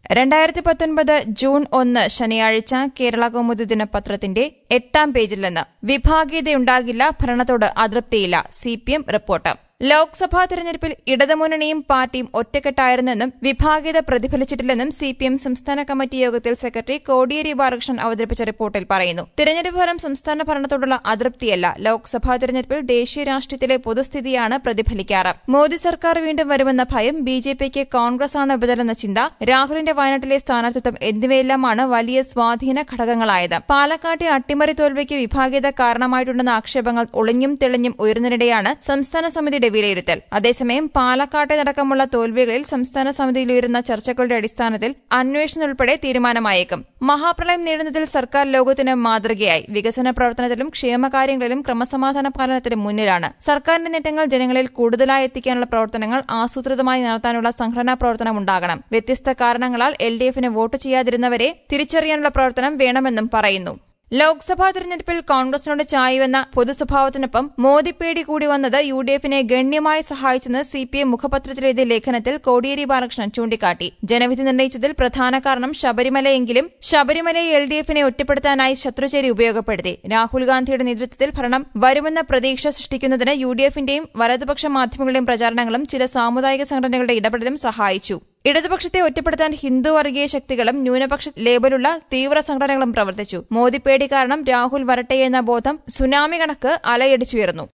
രണ്ടായിരത്തി പത്തൊൻപത് ജൂൺ ഒന്ന് ശനിയാഴ്ച കേരള കൗമുദി ദിനപത്രത്തിന്റെ എട്ടാം പേജിൽ നിന്ന് വിഭാഗീയതയുണ്ടാകില്ല ഭരണത്തോട് അതൃപ്തിയില്ല സിപിഎം റിപ്പോർട്ട് ലോക്സഭാ തെരഞ്ഞെടുപ്പിൽ ഇടതുമുന്നണിയും പാർട്ടിയും ഒറ്റക്കെട്ടായിരുന്നെന്നും വിഭാഗീയത പ്രതിഫലിച്ചിട്ടില്ലെന്നും സിപിഎം സംസ്ഥാന കമ്മിറ്റി യോഗത്തിൽ സെക്രട്ടറി കോടിയേരി ബാലകൃഷ്ണൻ അവതരിപ്പിച്ച റിപ്പോർട്ടിൽ പറയുന്നു തെരഞ്ഞെടുപ്പ് ഫലം സംസ്ഥാന ഭരണത്തോടുള്ള അതൃപ്തിയല്ല ലോക്സഭാ തെരഞ്ഞെടുപ്പിൽ ദേശീയ രാഷ്ട്രീയത്തിലെ പൊതുസ്ഥിതിയാണ് പ്രതിഫലിക്കാറ് മോദി സർക്കാർ വീണ്ടും വരുമെന്ന ഭയം ബി ജെ പിക്ക് കോൺഗ്രസാണ് ബദലെന്ന ചിന്ത രാഹുലിന്റെ വയനാട്ടിലെ സ്ഥാനാർത്ഥിത്വം എന്നിവയെല്ലാമാണ് വലിയ സ്വാധീന ഘടകങ്ങളായത് പാലക്കാട്ടെ അട്ടിമറി തോൽവിക്ക് വിഭാഗീയത കാരണമായിട്ടുണ്ടെന്ന ആക്ഷേപങ്ങൾ ഒളിഞ്ഞും തെളിഞ്ഞും ഉയർന്നതിനിടെയാണ് സംസ്ഥാന സമിതിയുടെ വിലയിരുത്തൽ അതേസമയം പാലക്കാട്ടെന്നടക്കമുള്ള തോൽവികളിൽ സംസ്ഥാന സമിതിയിൽ ഉയരുന്ന ചർച്ചകളുടെ അടിസ്ഥാനത്തിൽ അന്വേഷണം ഉൾപ്പെടെ തീരുമാനമായേക്കും മഹാപ്രളയം നേടുന്നതിൽ സർക്കാർ ലോകത്തിന് മാതൃകയായി വികസന പ്രവർത്തനത്തിലും ക്ഷേമകാര്യങ്ങളിലും ക്രമസമാധാന പാലനത്തിലും മുന്നിലാണ് സർക്കാരിന്റെ നേട്ടങ്ങൾ ജനങ്ങളിൽ കൂടുതലായി എത്തിക്കാനുള്ള പ്രവർത്തനങ്ങൾ ആസൂത്രിതമായി നടത്താനുള്ള സംഘടനാ പ്രവർത്തനം ഉണ്ടാകണം വ്യത്യസ്ത കാരണങ്ങളാൽ എൽ ഡി എഫിന് വോട്ട് ചെയ്യാതിരുന്നവരെ തിരിച്ചറിയാനുള്ള പ്രവർത്തനം വേണമെന്നും പറയുന്നു ലോക്സഭാ തെരഞ്ഞെടുപ്പിൽ കോൺഗ്രസിനോട് ചായുവെന്ന പൊതുസ്വഭാവത്തിനൊപ്പം മോദിപ്പേടി കൂടി വന്നത് യു ഡി എഫിനെ ഗണ്യമായി സഹായിച്ചെന്ന് സി പി എം മുഖപത്രത്തിലെഴുതിയ ലേഖനത്തിൽ കോടിയേരി ബാലകൃഷ്ണൻ ചൂണ്ടിക്കാട്ടി ജനവിധി നിർണയിച്ചതിൽ പ്രധാന കാരണം ശബരിമലയെങ്കിലും ശബരിമലയെ എൽ ഡി എഫിനെ ഒറ്റപ്പെടുത്താനായി ശത്രുചേരി ഉപയോഗപ്പെടുത്തി രാഹുൽ ഗാന്ധിയുടെ നേതൃത്വത്തിൽ ഭരണം വരുമെന്ന പ്രതീക്ഷ സൃഷ്ടിക്കുന്നതിന് യു ഡി എഫിന്റെയും വലതുപക്ഷ മാധ്യമങ്ങളുടെയും പ്രചാരണങ്ങളും ചില സാമുദായിക സംഘടനകളുടെ ഇടപെടലും സഹായിച്ചു ഇടതുപക്ഷത്തെ ഒറ്റപ്പെടുത്താൻ ഹിന്ദു വർഗീയ ശക്തികളും ന്യൂനപക്ഷ ലേബലുള്ള തീവ്ര സംഘടനകളും പ്രവർത്തിച്ചു മോദിപ്പേടി കാരണം രാഹുൽ വരട്ടെ എന്ന ബോധം സുനാമി കണക്ക് അലയടിച്ചുയർന്നു